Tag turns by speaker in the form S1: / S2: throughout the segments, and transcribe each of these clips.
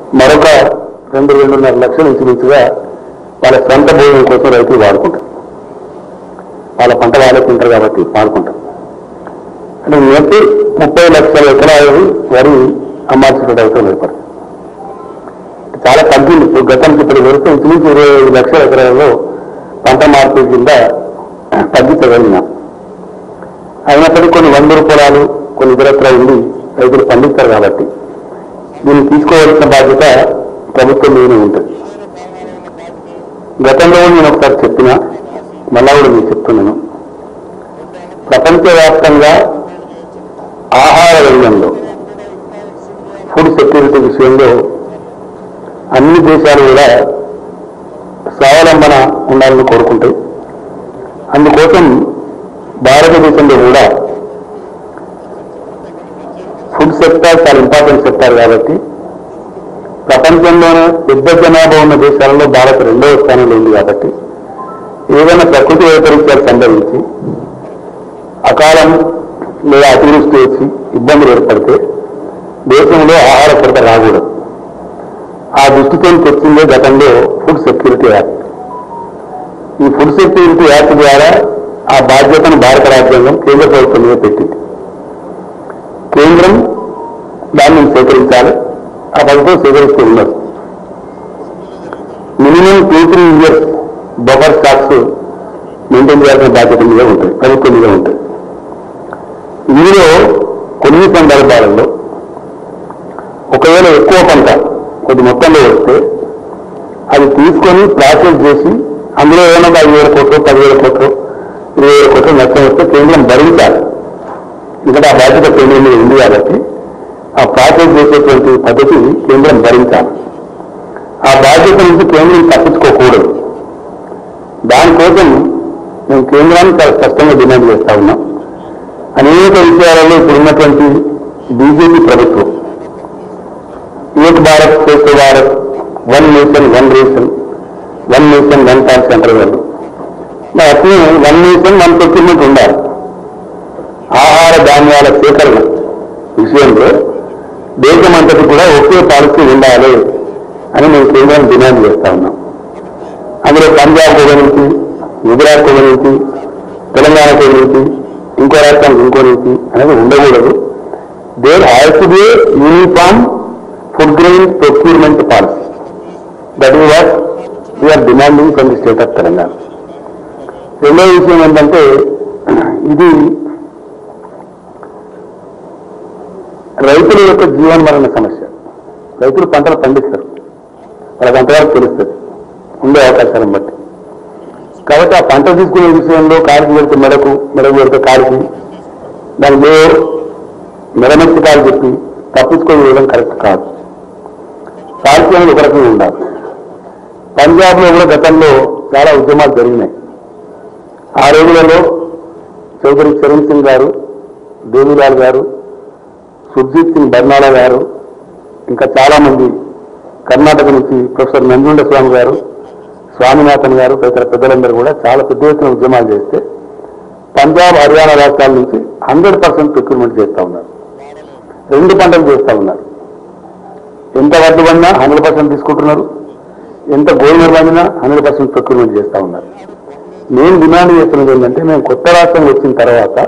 S1: మరొక రెండు రెండున్నర లక్షలు ఇంచుమించుగా వాళ్ళ సొంత భూమి కోసం రైతులు వాడుకుంటారు వాళ్ళ పంట వాళ్ళే తింటారు కాబట్టి వాడుకుంటారు అంటే నేటి ముప్పై లక్షల ఎకరాలు వరి అమ్మాల్సిన రైతులు ఏర్పడతారు చాలా తగ్గింది ఇప్పుడు గతానికి ఇప్పుడు వరకు ఇంచుమించు ఇరవై ఐదు లక్షల ఎకరాల్లో పంట మార్పిడి కింద తగ్గించగలిగినాం అయినప్పటికీ కొన్ని వందల పొలాలు కొన్ని ఇతరత్ర ఉండి రైతులు పండిస్తారు కాబట్టి దీన్ని తీసుకోవాల్సిన బాధ్యత ప్రభుత్వం మీద ఉంటుంది గతంలో కూడా నేను ఒకసారి చెప్పిన మళ్ళా కూడా నేను చెప్తున్నాను ప్రపంచవ్యాప్తంగా ఆహార రంగంలో ఫుడ్ సెక్యూరిటీ విషయంలో అన్ని దేశాలు కూడా స్వావలంబన ఉండాలని కోరుకుంటాయి అందుకోసం భారతదేశంలో కూడా ఫుడ్ సెక్టార్ చాలా ఇంపార్టెంట్ సెక్టార్ కాబట్టి ప్రపంచంలోనే పెద్ద జనాభా ఉన్న దేశాలలో భారత్ రెండవ స్థానంలో ఉంది కాబట్టి ఏదైనా ప్రకృతి వైపరీత్యాలు సంభవించి అకాలం లేదా అతివృష్టి వచ్చి ఇబ్బందులు ఏర్పడితే దేశంలో ఆహార కొరత రాకూడదు ఆ దృష్టితో తెచ్చిందే గతంలో ఫుడ్ సెక్యూరిటీ యాక్ట్ ఈ ఫుడ్ సెక్యూరిటీ యాక్ట్ ద్వారా ఆ బాధ్యతను భారత రాజ్యాంగం కేంద్ర ప్రభుత్వం మీద పెట్టింది కేంద్రం దాన్ని సేకరించాలి ఆ ప్రభుత్వం సేకరిస్తూ ఉన్నారు minimum two three years buffer stocks maintain చేయాల్సిన బాధ్యత మీద ఉంటుంది ప్రభుత్వం మీద ఉంటుంది ఇందులో కొన్ని సందర్భాలలో ఒకవేళ ఎక్కువ పంట కొద్ది మొత్తంలో వస్తే అది తీసుకొని ప్రాసెస్ చేసి అందులో ఏమైనా ఐదు వేల కోట్లు పదివేల కోట్లు ఇరవై వేల కోట్లు నష్టం వస్తే కేంద్రం భరించాలి ఎందుకంటే ఆ బాధ్యత కేంద్రం మీద ఉంది కాబట్టి ఆ ప్రాసెస్ చేసేటువంటి పద్ధతి కేంద్రం భరించాలి ఆ బాధ్యత నుంచి కేంద్రం తప్పించుకోకూడదు దానికోసం మేము కేంద్రాన్ని చాలా స్పష్టంగా డిమాండ్ చేస్తా ఉన్నాం అనేక విషయాలలో ఇప్పుడు ఉన్నటువంటి బీజేపీ ప్రభుత్వం ఏక్ భారత్ శ్రేష్ఠ Bharat one nation one ration one nation one tax అంటారు వాళ్ళు మరి అట్లే వన్ నేషన్ వన్ ప్రొక్యూర్మెంట్ ఉండాలి ఆహార ధాన్యాల సేకరణ విషయంలో దేశమంతటి కూడా ఒకే పాలసీ ఉండాలి అని మేము కేంద్రాన్ని డిమాండ్ చేస్తా ఉన్నాం అందులో పంజాబ్ కొగనికి గుజరాత్ కొగనికి తెలంగాణ కొగనికి ఇంకో రాష్ట్రానికి ఇంకో నీతి అనేది ఉండకూడదు there has to be uniform food grain procurement policy that is what we are demanding from the state of Telangana రెండో విషయం ఏంటంటే ఇది రైతుల యొక్క జీవనమరణ సమస్య రైతులు పంటలు పండిస్తారు వాళ్ళకి అంతవరకు తెలుస్తుంది ఉండే అవకాశాలను బట్టి కాబట్టి ఆ పంట తీసుకునే విషయంలో కాలికి వెళ్తే మెడకు మెడకు వెళ్తే కాలికి దాని మీద మెడమెత్తి కాలు చెప్పి తప్పించుకొని వేయడం కరెక్ట్ కాదు పాలసీ అనేది ఒక రకంగా ఉండాలి పంజాబ్లో కూడా గతంలో చాలా ఉద్యమాలు జరిగినాయి ఆ రోజులలో చౌదరి చరణ్ సింగ్ గారు దేవిలాల్ గారు సుర్జీత్ సింగ్ బర్నాలా గారు ఇంకా చాలా మంది కర్ణాటక నుంచి ప్రొఫెసర్ నంజుండ స్వామి గారు స్వామినాథన్ గారు తదితర పెద్దలందరూ కూడా చాలా పెద్ద ఎత్తున ఉద్యమాలు చేస్తే పంజాబ్ హర్యానా రాష్ట్రాల నుంచి హండ్రెడ్ పర్సెంట్ ప్రొక్యూర్మెంట్ చేస్తా ఉన్నారు రెండు పంటలు చేస్తా ఉన్నారు ఎంత వడ్లు పడినా హండ్రెడ్ పర్సెంట్ తీసుకుంటున్నారు ఎంత గోధుమలు పండినా హండ్రెడ్ పర్సెంట్ ప్రొక్యూర్మెంట్ చేస్తా ఉన్నారు మేము డిమాండ్ చేస్తున్నది ఏంటంటే మేము కొత్త రాష్ట్రం వచ్చిన తర్వాత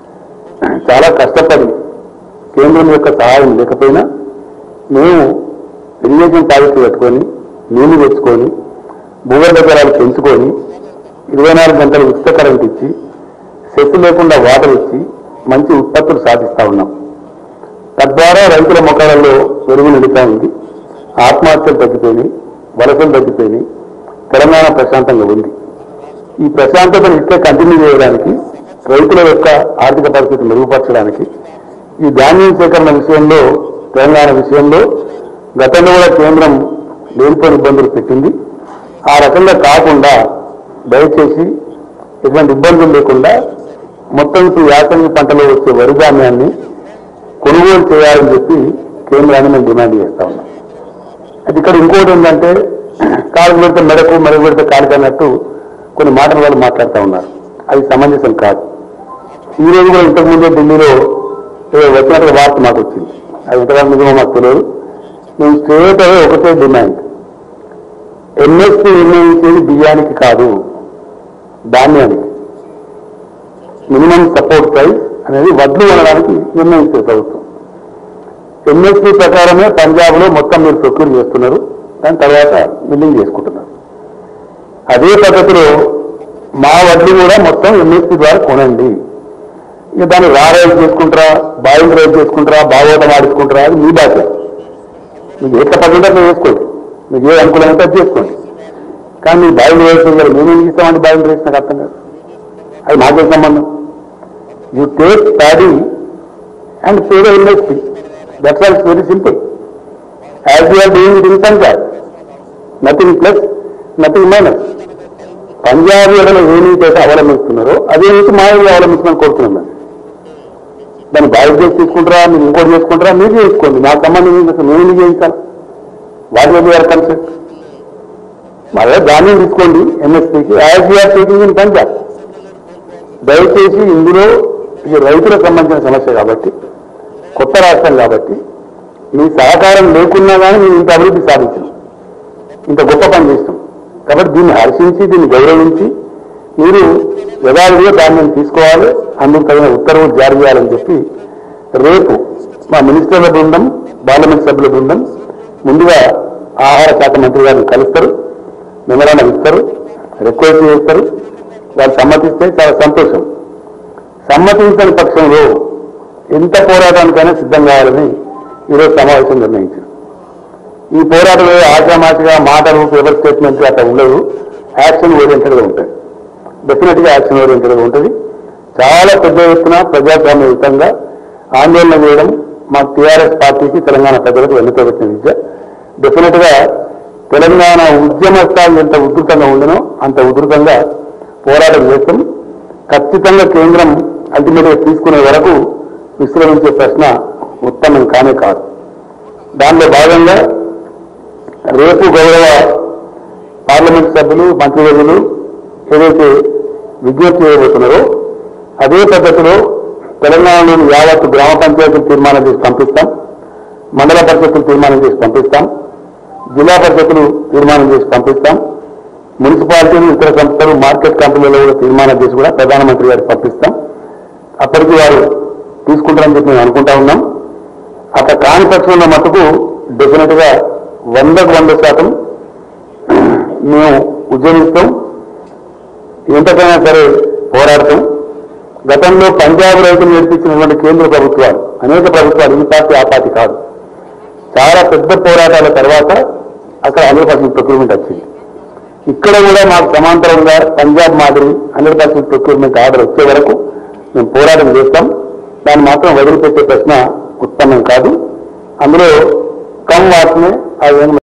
S1: చాలా కష్టపడి కేంద్రం యొక్క సహాయం లేకపోయినా మేము ఇరిగేషన్ పాలసీ పెట్టుకొని నీళ్లు తెచ్చుకొని భూగర్భ జలాలు పెంచుకొని ఇరవై నాలుగు గంటలు ఉచిత కరెంట్ ఇచ్చి సెస్ లేకుండా వాటర్ ఇచ్చి మంచి ఉత్పత్తులు సాధిస్తా ఉన్నాం తద్వారా రైతుల మొక్కలలో పెరుగు నిలుతా ఉంది ఆత్మహత్యలు తగ్గిపోయినాయి వలసలు తగ్గిపోయినాయి తెలంగాణ ప్రశాంతంగా ఉంది ఈ ప్రశాంతతను ఇట్లే కంటిన్యూ చేయడానికి రైతుల యొక్క ఆర్థిక పరిస్థితి మెరుగుపరచడానికి ఈ ధాన్యం సేకరణ విషయంలో తెలంగాణ విషయంలో గతంలో కూడా కేంద్రం లేనిపోయిన ఇబ్బందులు పెట్టింది ఆ రకంగా కాకుండా దయచేసి ఎటువంటి ఇబ్బందులు లేకుండా మొత్తం ఇప్పుడు యాసంగి పంటలో వచ్చే వరి ధాన్యాన్ని కొనుగోలు చేయాలని చెప్పి కేంద్రాన్ని మేము డిమాండ్ చేస్తా ఉన్నాం అది ఇక్కడ ఇంకోటి ఏంటంటే కాలు పెడితే మెడకు మెడకు పెడితే కాలుకి అన్నట్టు కొన్ని మాటలు వాళ్ళు మాట్లాడుతూ ఉన్నారు అది సమంజసం కాదు ఈ రోజు కూడా ఇంతకుముందే ఢిల్లీలో ఏదో వచ్చినట్టుగా వార్త మాకు వచ్చింది అది ఎంతగా నిజమో మాకు తెలియదు మేము స్ట్రేట్ అవే ఒకటే డిమాండ్ ఎంఎస్పీ నిర్ణయించేది బియ్యానికి కాదు ధాన్యానికి మినిమం సపోర్ట్ ప్రైస్ అనేది వడ్లు కొనడానికి నిర్ణయించేది ప్రభుత్వం ఎంఎస్పీ ప్రకారమే పంజాబ్ లో మొత్తం మీరు ప్రొక్యూర్ చేస్తున్నారు దాని తర్వాత బిల్లింగ్ చేసుకుంటున్నారు అదే పద్ధతిలో మా వడ్లు కూడా మొత్తం ఎంఎస్పీ ద్వారా కొనండి ఇక దాన్ని రా రైస్ చేసుకుంటారా బాయిల్ రైస్ చేసుకుంటారా బాగోతం ఆడించుకుంటారా అది మీ బాధ్యత మీకు ఎట్లా పద్ధతి అట్లా చేసుకోండి మీకు ఏ అనుకూలమైతే అది చేసుకోండి కానీ మీ బాయిల్ రైస్ గారు మేమేం ఇస్తామండి బాయిల్ రైస్ నాకు అర్థం కాదు అది మాకే సంబంధం you take paddy and pay the industry that's all very simple as you are doing it in Punjab nothing plus nothing minus Punjab ఏదైనా ఏ నీతి అయితే అవలంబిస్తున్నారో అదే నీతి మా ఏరియా అవలంబించమని కోరుతున్నాం మేము. దాన్ని బాగా చేసి తీసుకుంటారా మీరు ఇంకోటి చేసుకుంటారా మీరు చేసుకోండి నాకు సంబంధం ఏంటి అసలు మేము ఎందుకు చేయించాలి వాటి మీద కన్సెప్ట్ మళ్ళీ ధాన్యం తీసుకోండి ఎంఎస్పీకి as you are taking in Punjab దయచేసి ఇందులో ఇది రైతులకు సంబంధించిన సమస్య కాబట్టి కొత్త రాష్ట్రం కాబట్టి మీ సహకారం లేకున్నా కానీ మేము ఇంత అభివృద్ధి సాధించాం ఇంత గొప్ప పని చేస్తాం కాబట్టి దీన్ని హర్షించి దీన్ని గౌరవించి మీరు యథావిధిగా దాన్ని తీసుకోవాలి అందుకు తగిన ఉత్తర్వులు జారీ చేయాలని చెప్పి రేపు మా మినిస్టర్ల బృందం పార్లమెంట్ సభ్యుల బృందం ముందుగా ఆహార శాఖ మంత్రి గారిని కలుస్తారు మెమరాండం ఇస్తారు రిక్వెస్ట్ చేస్తారు వాళ్ళు సమ్మతిస్తే చాలా సంతోషం సమ్మతించని పక్షంలో ఎంత పోరాటానికైనా సిద్ధం కావాలని ఈరోజు సమావేశం నిర్ణయించారు ఈ పోరాటంలో ఆశామాషిగా మాటలు పేపర్ స్టేట్మెంట్ అట్లా ఉండదు యాక్షన్ ఓరియంటెడ్ గా ఉంటాయి డెఫినెట్ గా యాక్షన్ ఓరియంటెడ్ గా ఉంటుంది చాలా పెద్ద ఎత్తున ప్రజాస్వామ్యయుతంగా ఆందోళన చేయడం మా టీఆర్ఎస్ పార్టీకి తెలంగాణ ప్రజలకు వెనుకబెట్టిన విద్య డెఫినెట్ గా తెలంగాణ ఉద్యమ స్థాయి ఎంత ఉధృతంగా ఉండనో అంత ఉధృతంగా పోరాటం చేస్తాం ఖచ్చితంగా కేంద్రం అల్టిమేట్ గా తీసుకునే వరకు విశ్రమించే ప్రశ్న ఉత్తమం కానే కాదు దానిలో భాగంగా రేపు గౌరవ పార్లమెంట్ సభ్యులు మంత్రివర్యులు ఏదైతే విజ్ఞప్తి చేయబోతున్నారో అదే పద్ధతిలో తెలంగాణలోని యావత్తు గ్రామ పంచాయతీలు తీర్మానం చేసి పంపిస్తాం మండల పరిషత్తులు తీర్మానం చేసి పంపిస్తాం జిల్లా పరిషత్తులు తీర్మానం చేసి పంపిస్తాం మున్సిపాలిటీలు ఇతర సంస్థలు మార్కెట్ కంపెనీలలో కూడా తీర్మానం చేసి కూడా ప్రధానమంత్రి గారికి పంపిస్తాం అప్పటికి వారు తీసుకుంటారని చెప్పి మేము అనుకుంటా ఉన్నాం అట్లా కాని పక్షంలో మటుకు డెఫినెట్ గా వందకు వంద శాతం మేము ఉద్యమిస్తాం ఎంతకైనా సరే పోరాడతాం గతంలో పంజాబ్ రైతులు నేర్పించినటువంటి కేంద్ర ప్రభుత్వాలు అనేక ప్రభుత్వాలు ఈ పార్టీ ఆ పార్టీ కాదు చాలా పెద్ద పోరాటాల తర్వాత అక్కడ హండ్రెడ్ పర్సెంట్ ప్రొక్యూర్మెంట్ వచ్చింది ఇక్కడ కూడా మాకు సమాంతరంగా పంజాబ్ మాదిరి హండ్రెడ్ పర్సెంట్ ప్రొక్యూర్మెంట్ ఆర్డర్ వచ్చే వరకు మేము పోరాటం చేస్తాం దాన్ని మాత్రం వదిలిపెట్టే ప్రశ్న ఉత్పన్నం కాదు అందులో కమ్ వాటిని ఆ విధంగా